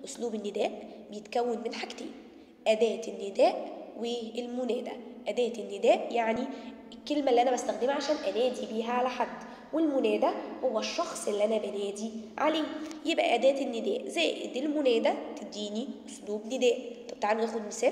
أسلوب النداء بيتكون من حاجتين أداة النداء والمنادى أداة النداء يعني الكلمة اللي أنا بستخدمها عشان أنادي بيها على حد والمنادى هو الشخص اللي أنا بنادي عليه يبقى أداة النداء زائد المنادى تديني أسلوب نداء طب تعالوا ناخد مثال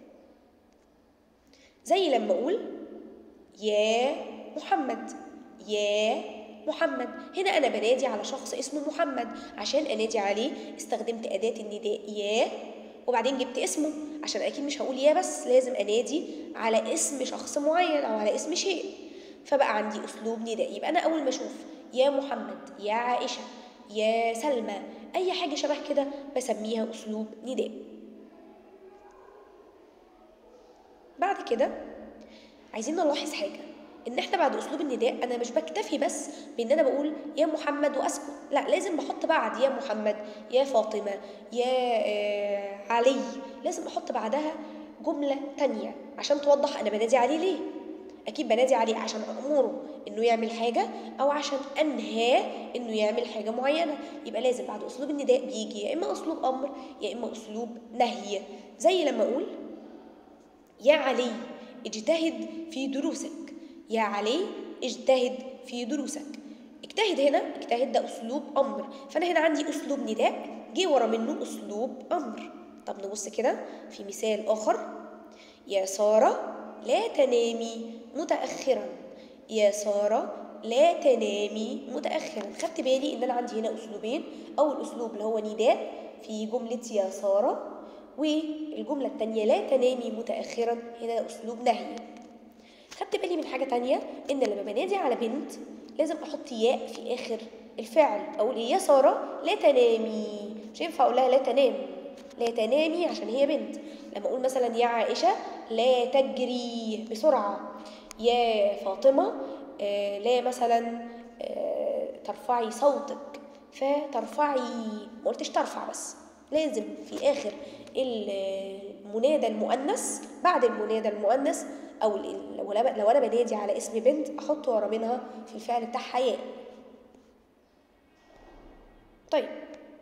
زي لما أقول يا محمد يا محمد هنا أنا بنادي على شخص اسمه محمد عشان أنادي عليه استخدمت أداة النداء يا وبعدين جبت اسمه عشان أكيد مش هقول يا بس لازم أنادي على اسم شخص معين أو على اسم شيء فبقى عندي أسلوب نداء يبقى أنا أول ما أشوف يا محمد يا عائشة يا سلمى أي حاجة شبه كده بسميها أسلوب نداء بعد كده عايزين نلاحظ حاجة ان احنا بعد اسلوب النداء انا مش بكتفي بس بان انا بقول يا محمد واسكت لا لازم بحط بعد يا محمد يا فاطمه يا آه علي لازم احط بعدها جمله تانية عشان توضح انا بنادي عليه ليه اكيد بنادي عليه عشان امره انه يعمل حاجه او عشان انهاه انه يعمل حاجه معينه يبقى لازم بعد اسلوب النداء بيجي يا اما اسلوب امر يا اما اسلوب نهي زي لما اقول يا علي اجتهد في دروسك يا علي اجتهد في دروسك اجتهد هنا اجتهد ده اسلوب امر فانا هنا عندي اسلوب نداء جه ورا منه اسلوب امر طب نبص كده في مثال اخر يا ساره لا تنامي متاخرا يا ساره لا تنامي متاخرا خدت بالي ان انا عندي هنا اسلوبين اول اسلوب اللي هو نداء في جمله يا ساره والجمله الثانيه لا تنامي متاخرا هنا اسلوب نهي خدت بالي من حاجة تانية إن لما بنادي على بنت لازم أحط ياء في آخر الفعل أقول إيه يا سارة لا تنامي مش ينفع أقول لها لا تنام لا تنامي عشان هي بنت لما أقول مثلا يا عائشة لا تجري بسرعة يا فاطمة آه لا مثلا آه ترفعي صوتك فترفعي ما قلتش ترفع بس لازم في آخر المنادى المؤنث بعد المنادى المؤنث او لو لو انا بنادي على اسم بنت احط ورا منها في الفعل بتاعها ياء طيب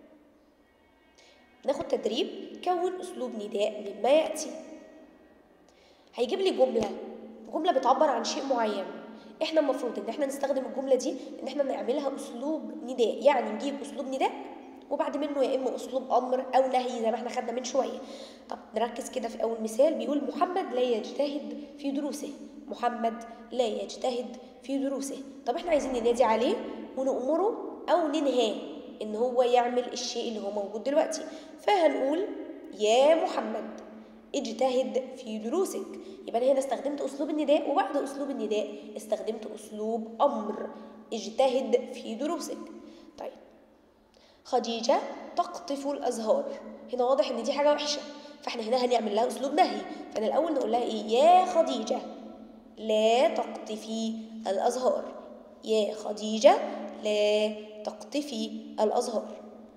ناخد تدريب كون اسلوب نداء مما ياتي هيجيب لي جمله جمله بتعبر عن شيء معين احنا المفروض ان احنا نستخدم الجمله دي ان احنا نعملها اسلوب نداء يعني نجيب اسلوب نداء وبعد منه يا اما اسلوب امر او نهي زي ما احنا خدنا من شويه طب نركز كده في اول مثال بيقول محمد لا يجتهد في دروسه محمد لا يجتهد في دروسه طب احنا عايزين ننادي عليه ونأمره او ننهاه ان هو يعمل الشيء اللي هو موجود دلوقتي فهنقول يا محمد اجتهد في دروسك يبقى انا هنا استخدمت اسلوب النداء وبعد اسلوب النداء استخدمت اسلوب امر اجتهد في دروسك طيب خديجة تقطف الأزهار هنا واضح إن دي حاجة وحشة فإحنا هنا هنعمل لها أسلوب نهي فأنا الأول نقول لها إيه يا خديجة لا تقطفي الأزهار يا خديجة لا تقطفي الأزهار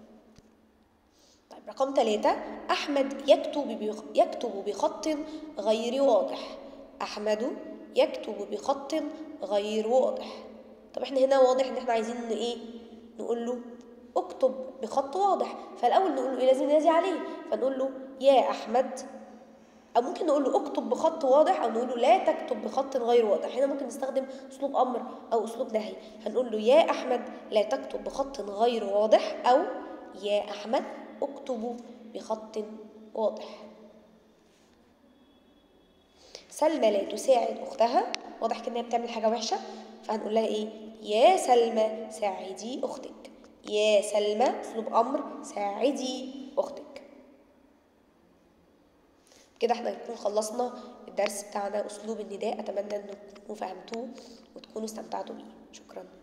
طيب رقم ثلاثة أحمد يكتب يكتب بخط غير واضح أحمد يكتب بخط غير واضح طب إحنا هنا واضح إن إحنا عايزين إيه نقول له اكتب بخط واضح فالاول نقول له ايه لازم ننادي عليه فنقول له يا احمد او ممكن نقول له اكتب بخط واضح او نقول له لا تكتب بخط غير واضح هنا ممكن نستخدم اسلوب امر او اسلوب نهي هنقول له يا احمد لا تكتب بخط غير واضح او يا احمد اكتب بخط واضح سلمى لا تساعد اختها واضح كده بتعمل حاجه وحشه فهنقول لها ايه يا سلمى ساعدي اختك يا سلمى اسلوب امر ساعدي اختك كده احنا نكون خلصنا الدرس بتاعنا اسلوب النداء اتمنى ان تكونوا فهمتوه وتكونوا استمتعتوا بيه شكرا